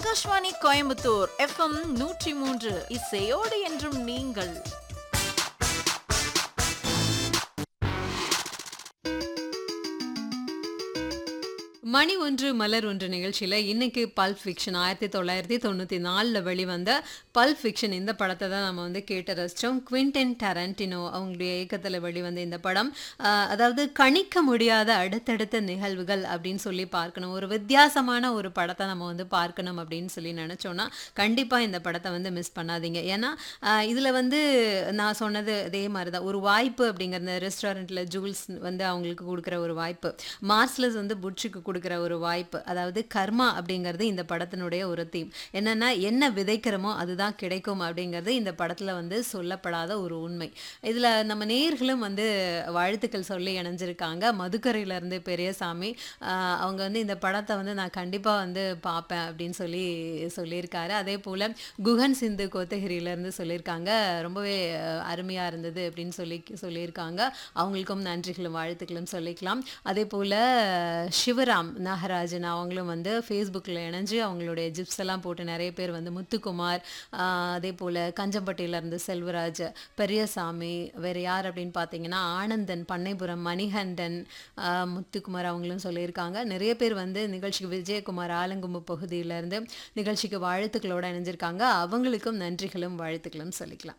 Akashvani Coimbatore FM நூற்றி மூன்று இசையோடு என்றும் நீங்கள் மணி ஒன்று மலர் ஒன்று நிகழ்ச்சியில் இன்னைக்கு பல்ப் ஃபிக்ஷன் ஆயிரத்தி தொள்ளாயிரத்தி தொண்ணூற்றி நாலில் வெளிவந்த பல்ப் ஃபிக்ஷன் இந்த படத்தை தான் நம்ம வந்து கேட்டு ரசித்தோம் குவிண்டன் டரண்டினோ அவங்களுடைய இயக்கத்தில் வெளிவந்த இந்த படம் ஆஹ், அதாவது கணிக்க முடியாத அடுத்தடுத்த நிகழ்வுகள் அப்படின்னு சொல்லி பார்க்கணும் ஒரு வித்தியாசமான ஒரு படத்தை நம்ம வந்து பார்க்கணும் அப்படின்னு சொல்லி நினச்சோன்னா கண்டிப்பாக இந்த படத்தை வந்து மிஸ் பண்ணாதீங்க ஏன்னா இதில் வந்து நான் சொன்னது அதே மாதிரி தான் ஒரு வாய்ப்பு அப்படிங்கிற ரெஸ்டாரண்ட்டில் ஜூல்ஸ் வந்து அவங்களுக்கு கொடுக்குற ஒரு வாய்ப்பு மார்ஸ்லஸ் வந்து புட்சுக்கு கொடுக்குற ஒரு வாய்ப்பு அதாவது கர்மா அப்படிங்கிறது இந்த படத்தினுடைய ஒரு தீம் என்னன்னா என்ன விதைக்கிறோமோ அதுதான் கிடைக்கும் அப்படிங்கிறது இந்த படத்தில் வந்து சொல்லப்படாத ஒரு உண்மை இதில் நம்ம நேர்களும் வந்து வாழ்த்துக்கள் சொல்லி இணைஞ்சிருக்காங்க மதுக்கரையிலேருந்து பெரியசாமி ஆஹ் அவங்க வந்து இந்த படத்தை வந்து நான் கண்டிப்பாக வந்து பார்ப்பேன் அப்படின்னு சொல்லி சொல்லியிருக்காரு அதே போல் குகன் சிந்து கோத்தகிரியிலேருந்து சொல்லியிருக்காங்க ரொம்பவே அருமையாக இருந்தது அப்படின்னு சொல்லி சொல்லியிருக்காங்க அவங்களுக்கும் நன்றிகளும் வாழ்த்துக்களும் சொல்லிக்கலாம் அதே போல் சிவராம் நாகராஜன் அவங்களும் வந்து ஃபேஸ்புக்கில் இணைஞ்சு அவங்களுடைய ஜிப்ஸ் எல்லாம் போட்டு நிறைய பேர் வந்து முத்துக்குமார் ஆஹ் அதே போல் கஞ்சம்பட்டியிலேருந்து செல்வராஜ் பெரியசாமி வேறு யார் அப்படின்னு பார்த்தீங்கன்னா ஆனந்தன் பண்ணைபுரம் மணிகண்டன் ஆஹ் முத்துக்குமார் அவங்களும் சொல்லியிருக்காங்க நிறைய பேர் வந்து நிகழ்ச்சிக்கு விஜயகுமார் ஆலங்கும்பு பகுதியிலேருந்து நிகழ்ச்சிக்கு வாழ்த்துக்களோடு இணைஞ்சிருக்காங்க அவங்களுக்கும் நன்றிகளும் வாழ்த்துக்களும் சொல்லிக்கலாம்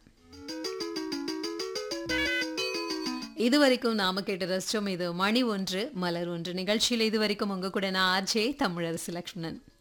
இதுவரைக்கும் நாம கேட்ட ரசிச்சோம் இது மணி ஒன்று மலர் ஒன்று நிகழ்ச்சியில் இதுவரைக்கும் உங்க கூட நான் ஆர்ஜே தமிழரசு லக்ஷ்மணன்